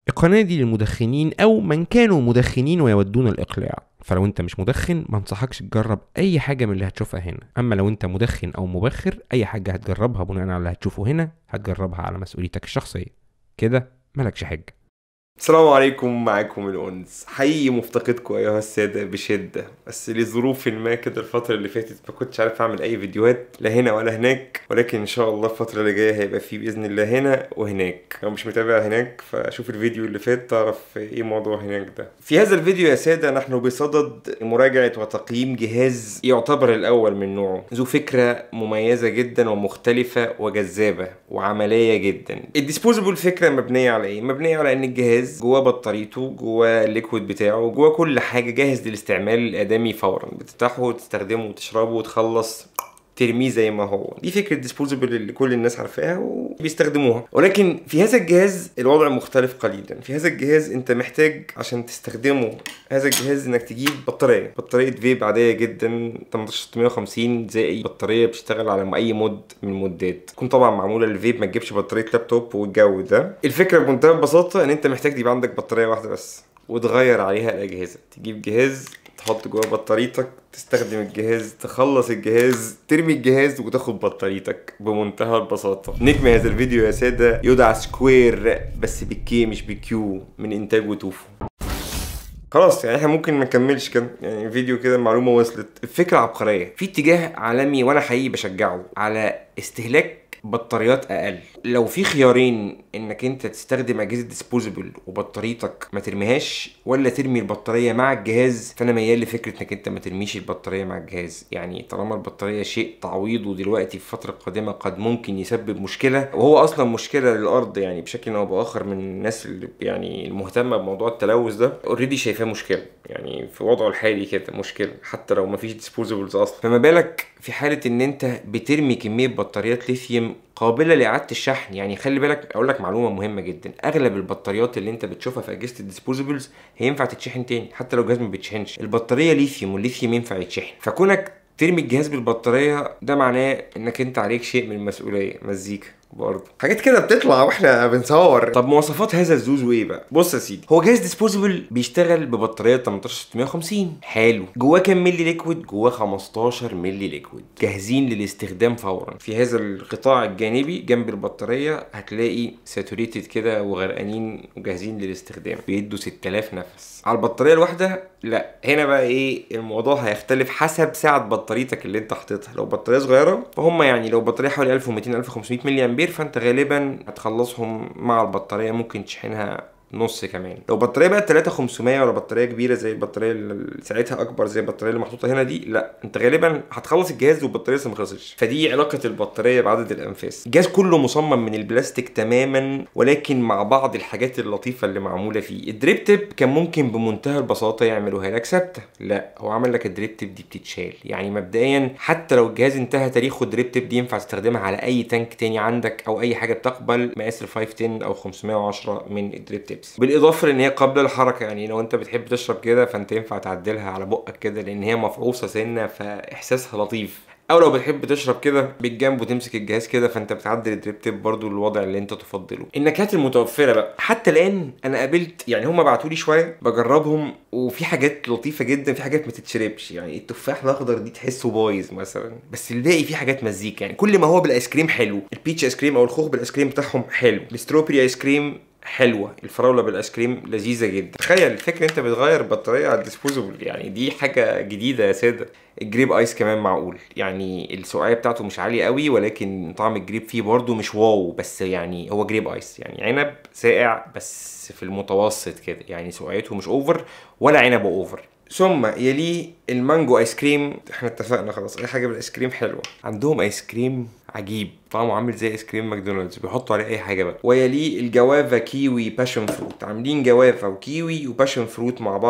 القناة دي للمدخنين أو من كانوا مدخنين ويودون الإقلاع فلو انت مش مدخن ما انصحكش تجرب اي حاجه من اللي هتشوفها هنا اما لو انت مدخن او مبخر اي حاجه هتجربها بناء على اللي هتشوفه هنا هتجربها على مسؤوليتك الشخصيه كده مالكش حجه السلام عليكم معاكم الأنس حقيقي مفتقدكم أيها السادة بشدة بس لظروف ما كده الفترة اللي فاتت ما كنتش عارف أعمل أي فيديوهات لا هنا ولا هناك ولكن إن شاء الله الفترة اللي جاية هيبقى فيه بإذن الله هنا وهناك لو مش متابع هناك فشوف الفيديو اللي فات تعرف إيه موضوع هناك ده في هذا الفيديو يا سادة نحن بصدد مراجعة وتقييم جهاز يعتبر الأول من نوعه ذو فكرة مميزة جدا ومختلفة وجذابة وعملية جدا الديسبوزبل فكرة مبنية على إيه؟ مبنية على إن الجهاز جواه بطاريته جواه الليكويد بتاعه جواه كل حاجه جاهز للاستعمال الادمي فورا بتفتحه وتستخدمه وتشربه وتخلص ترميه زي ما هو دي فكره ديسبوزبل اللي كل الناس عارفاها وبيستخدموها ولكن في هذا الجهاز الوضع مختلف قليلا في هذا الجهاز انت محتاج عشان تستخدمه هذا الجهاز انك تجيب بطاريه بطاريه فيب عاديه جدا 18650 زي اي بطاريه بتشتغل على اي مود من المودات تكون طبعا معموله للفيب ما تجيبش بطاريه لابتوب والجو ده الفكره بمنتهى البساطه ان انت محتاج يبقى عندك بطاريه واحده بس وتغير عليها الاجهزه تجيب جهاز تحط جواه بطاريتك تستخدم الجهاز تخلص الجهاز ترمي الجهاز وتاخد بطاريتك بمنتهى البساطة نجم هذا الفيديو يا سادة يدعى سكوير بس بالكي مش بالكيو من انتاج وتوفو خلاص يعني احنا ممكن ما نكملش كده يعني فيديو كده معلومه وصلت الفكره عبقريه في اتجاه عالمي وانا حقيقي بشجعه على استهلاك بطاريات اقل لو في خيارين انك انت تستخدم اجهزه ديسبوزبل وبطاريتك ما ترميهاش ولا ترمي البطاريه مع الجهاز فانا ميال لفكره انك انت ما ترميش البطاريه مع الجهاز يعني طالما البطاريه شيء تعويضه دلوقتي في الفتره القادمه قد ممكن يسبب مشكله وهو اصلا مشكله للارض يعني بشكل او باخر من الناس اللي يعني المهتمه بموضوع التلوث ده اوريدي شايفاه مشكله يعني في وضعه الحالي كده مشكله حتى لو ما فيش ديسبوزبلز اصلا فما بالك في حاله ان انت بترمي كميه بطاريات ليثيوم قابله لاعاده الشحن يعني خلي بالك اقول لك معلومه مهمه جدا اغلب البطاريات اللي انت بتشوفها في اجهزه الديسبوزبلز هي ينفع تتشحن تاني حتى لو الجهاز ما بيتشحنش البطاريه ليثيوم والليثيوم ينفع يتشحن فكونك ترمي الجهاز بالبطاريه ده معناه انك انت عليك شيء من المسؤوليه مزيكا برضه حاجات كده بتطلع واحنا بنصور طب مواصفات هذا الزوزو ايه بقى بص يا سيدي هو جهاز ديسبوزبل بيشتغل ببطاريه 18650 حلو جواه كام ملي ليكويد جواه 15 ملي ليكويد جاهزين للاستخدام فورا في هذا القطاع الجانبي جنب البطاريه هتلاقي ساتوريتد كده وغرقانين وجاهزين للاستخدام بيدوا 6000 نفس على البطاريه الواحده لا هنا بقى ايه الموضوع هيختلف حسب سعه بطاريتك اللي انت حاططها لو بطاريه صغيره فهم يعني لو بطاريه حوالي 1200 1500 ملي امبير فانت غالبا هتخلصهم مع البطاريه ممكن تشحنها نص كمان لو بطاريه بقى 3500 ولا بطاريه كبيره زي البطاريه اللي ساعتها اكبر زي البطاريه اللي محطوطه هنا دي لا انت غالبا هتخلص الجهاز والبطاريه لسه ما خلصتش فدي علاقه البطاريه بعدد الانفاس الجهاز كله مصمم من البلاستيك تماما ولكن مع بعض الحاجات اللطيفه اللي معموله فيه الدريب تيب كان ممكن بمنتهى البساطه يعملوها لك ثابته لا هو عمل لك الدريب تيب دي بتتشال يعني مبدئيا حتى لو الجهاز انتهى تاريخه الدريب تيب دي ينفع تستخدمها على اي تانك تاني عندك او اي حاجه بتقبل مقاس ال 510 او 510 من الدريب تيبس بالاضافه لان هي قابله للحركه يعني لو انت بتحب تشرب كده فانت ينفع تعدلها على بقك كده لان هي مفعوصه سنه فاحساسها لطيف او لو بتحب تشرب كده بالجنب وتمسك الجهاز كده فانت بتعدل الدريب تيب برضو للوضع اللي انت تفضله النكهات المتوفره بقى حتى الان انا قابلت يعني هم بعتوا لي شويه بجربهم وفي حاجات لطيفه جدا في حاجات ما تتشربش يعني التفاح الاخضر دي تحسه بايظ مثلا بس الباقي في حاجات مزيكا يعني كل ما هو بالايس كريم حلو البيتش ايس كريم او الخوخ بالايس كريم بتاعهم حلو الستروبري ايس كريم حلوه الفراوله بالايس كريم لذيذه جدا تخيل الفكره انت بتغير بطاريه على الديسبوزبل يعني دي حاجه جديده يا ساده الجريب ايس كمان معقول يعني السقعيه بتاعته مش عاليه قوي ولكن طعم الجريب فيه برده مش واو بس يعني هو جريب ايس يعني عنب ساقع بس في المتوسط كده يعني سقعيته مش اوفر ولا عنب اوفر ثم يليه المانجو ايس كريم احنا اتفقنا خلاص اي حاجه بالايس كريم حلوه عندهم ايس كريم عجيب طعمه عامل زي ايس كريم ماكدونالدز بيحطوا عليه اي حاجه بقى ويليه الجوافا كيوي باشن فروت عاملين جوافا وكيوي وباشن فروت مع بعض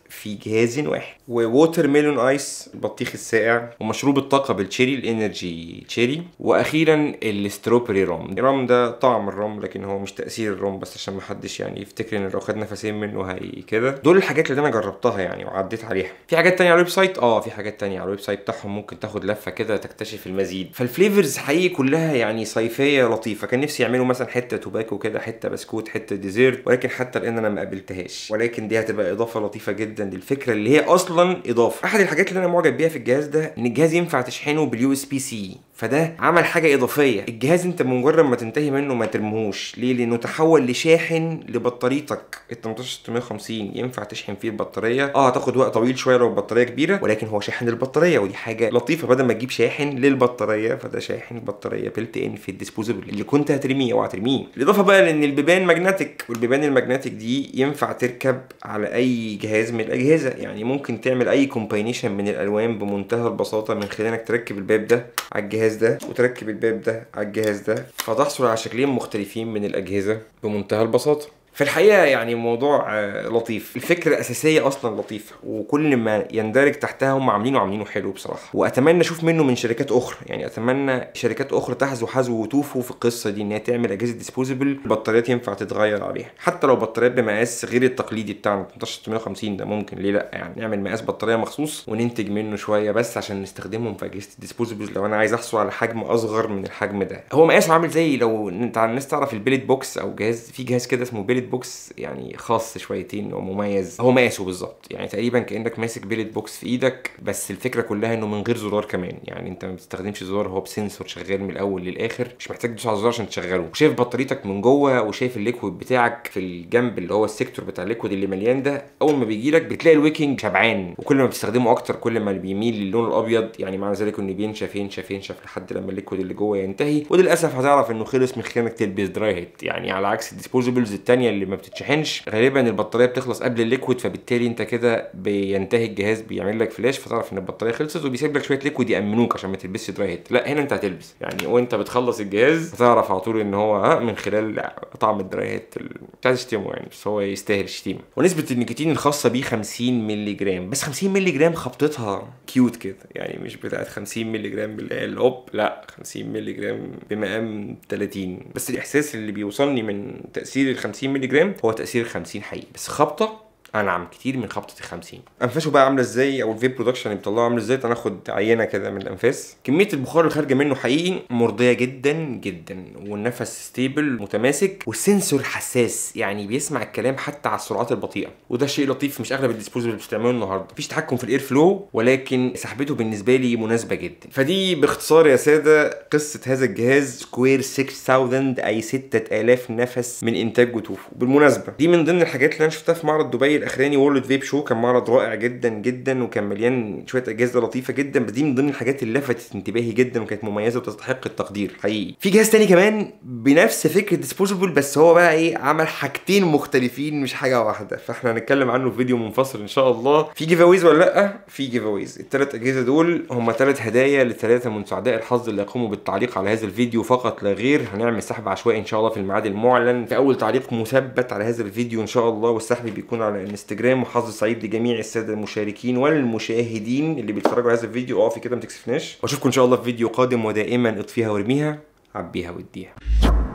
في جهاز واحد وووتر ميلون ايس البطيخ الساقع ومشروب الطاقه بالتشيري الانرجي تشيري واخيرا الستروبري روم الروم ده طعم الروم لكن هو مش تاثير الروم بس عشان محدش يعني يفتكر ان لو خد نفسين منه هي كده دول الحاجات اللي انا جربتها يعني وعديت عليها في حاجات تانية على الويب سايت اه في حاجات تانية على الويب سايت بتاعهم ممكن تاخد لفه كده تكتشف المزيد فالفليفرز حقيقي كلها يعني صيفيه لطيفه كان نفسي يعملوا مثلا حته توباكو كده حته بسكوت حته ديزيرت ولكن حتى الان انا ما قابلتهاش ولكن دي هتبقى اضافه لطيفه جدا للفكره اللي هي اصلا اضافه احد الحاجات اللي انا معجب بيها في الجهاز ده ان الجهاز ينفع تشحنه باليو اس بي سي فده عمل حاجه اضافيه الجهاز انت بمجرد ما تنتهي منه ما ترموهوش ليه لانه تحول لشاحن لبطاريتك ال 18650 ينفع تشحن فيه البطاريه اه هتاخد وقت طويل شويه لو البطاريه كبيره ولكن هو شاحن البطاريه ودي حاجه لطيفه بدل ما تجيب شاحن للبطاريه فده شاحن البطاريه بيلت ان في الديسبوزبل اللي كنت هترميه اوعى ترميه الاضافه بقى لان البيبان ماجنتيك والبيبان الماجنتيك دي ينفع تركب على اي جهاز من الاجهزه يعني ممكن تعمل اي كومباينيشن من الالوان بمنتهى البساطه من خلال انك تركب الباب ده على الجهاز ده وتركب الباب ده على الجهاز ده فتحصل على شكلين مختلفين من الاجهزه بمنتهى البساطه في الحقيقه يعني موضوع آه، لطيف الفكره الاساسيه اصلا لطيفه وكل ما يندرج تحتها هم عاملينه عاملينه حلو بصراحه واتمنى اشوف منه من شركات اخرى يعني اتمنى شركات اخرى تحذو حذو وتوفوا في القصه دي ان هي تعمل اجهزه ديسبوزبل البطاريات ينفع تتغير عليها حتى لو بطاريات بمقاس غير التقليدي بتاعنا 18650 ده ممكن ليه لا يعني نعمل مقاس بطاريه مخصوص وننتج منه شويه بس عشان نستخدمهم في اجهزه الديسبوزبل لو انا عايز احصل على حجم اصغر من الحجم ده هو مقاسه عامل زي لو انت الناس تعرف البيلت بوكس او جهاز في جهاز كده اسمه بيلت بوكس يعني خاص شويتين ومميز هو مقاسه بالظبط يعني تقريبا كانك ماسك بيلت بوكس في ايدك بس الفكره كلها انه من غير زرار كمان يعني انت ما بتستخدمش زرار هو بسنسور شغال من الاول للاخر مش محتاج تدوس على الزرار عشان تشغله وشايف بطاريتك من جوه وشايف الليكويد بتاعك في الجنب اللي هو السيكتور بتاع الليكويد اللي مليان ده اول ما بيجي لك بتلاقي الويكنج شبعان وكل ما بتستخدمه اكتر كل ما بيميل للون الابيض يعني معنى ذلك انه بينشف ينشف ينشف لحد لما الليكويد اللي جوه ينتهي وللاسف هتعرف انه خلص من خلال انك تلبس دراي هيت يعني على عكس الديسبوزبلز التانية اللي ما بتتشحنش غالبا البطاريه بتخلص قبل الليكويد فبالتالي انت كده بينتهي الجهاز بيعمل لك فلاش فتعرف ان البطاريه خلصت وبيسيب لك شويه ليكويد يامنوك عشان ما تلبسش دراي هيت لا هنا انت هتلبس يعني وانت بتخلص الجهاز هتعرف على طول ان هو ها من خلال طعم الدراي هيت ال- مش عايز اشتمه يعني بس هو يستاهل الشتيمه ونسبه النيكوتين الخاصه بيه 50 مللي جرام بس 50 مللي جرام خبطتها كيوت كده يعني مش بتاعت 50 مللي جرام بالله الهوب لا 50 مللي جرام بمقام 30 بس الاحساس اللي بيوصلني من تاثير ال 50 مللي جرام هو تاثير 50 حقيقي بس خبطه انعم كتير من خبطه ال 50 انفاسه بقى عامله ازاي او الفيب برودكشن اللي بيطلعه عامل ازاي تعال ناخد عينه كده من الانفاس كميه البخار اللي خارجه منه حقيقي مرضيه جدا جدا والنفس ستيبل متماسك والسنسور حساس يعني بيسمع الكلام حتى على السرعات البطيئه وده شيء لطيف مش اغلب الديسبوزبل بتستعمله النهارده مفيش تحكم في الاير فلو ولكن سحبته بالنسبه لي مناسبه جدا فدي باختصار يا ساده قصه هذا الجهاز سكوير 6000 اي 6000 نفس من انتاج جوتوفو بالمناسبه دي من ضمن الحاجات اللي انا شفتها في معرض دبي الاخراني وورلد فيب شو كان معرض رائع جدا جدا وكان مليان شويه اجهزه لطيفه جدا بس دي من ضمن الحاجات اللي لفتت انتباهي جدا وكانت مميزه وتستحق التقدير حقيقي في جهاز تاني كمان بنفس فكره ديسبوزبل بس هو بقى ايه عمل حاجتين مختلفين مش حاجه واحده فاحنا هنتكلم عنه في فيديو منفصل ان شاء الله في جيف اويز ولا لا في جيف اويز الثلاث اجهزه دول هم ثلاث هدايا لثلاثه من سعداء الحظ اللي يقوموا بالتعليق على هذا الفيديو فقط لا غير هنعمل سحب عشوائي ان شاء الله في الميعاد المعلن في اول تعليق مثبت على هذا الفيديو ان شاء الله والسحب بيكون على الانستجرام وحظ سعيد لجميع الساده المشاركين والمشاهدين اللي بيتفرجوا على هذا الفيديو اقفي كده ما تكسفناش واشوفكم ان شاء الله في فيديو قادم ودائما اطفيها وارميها عبيها واديها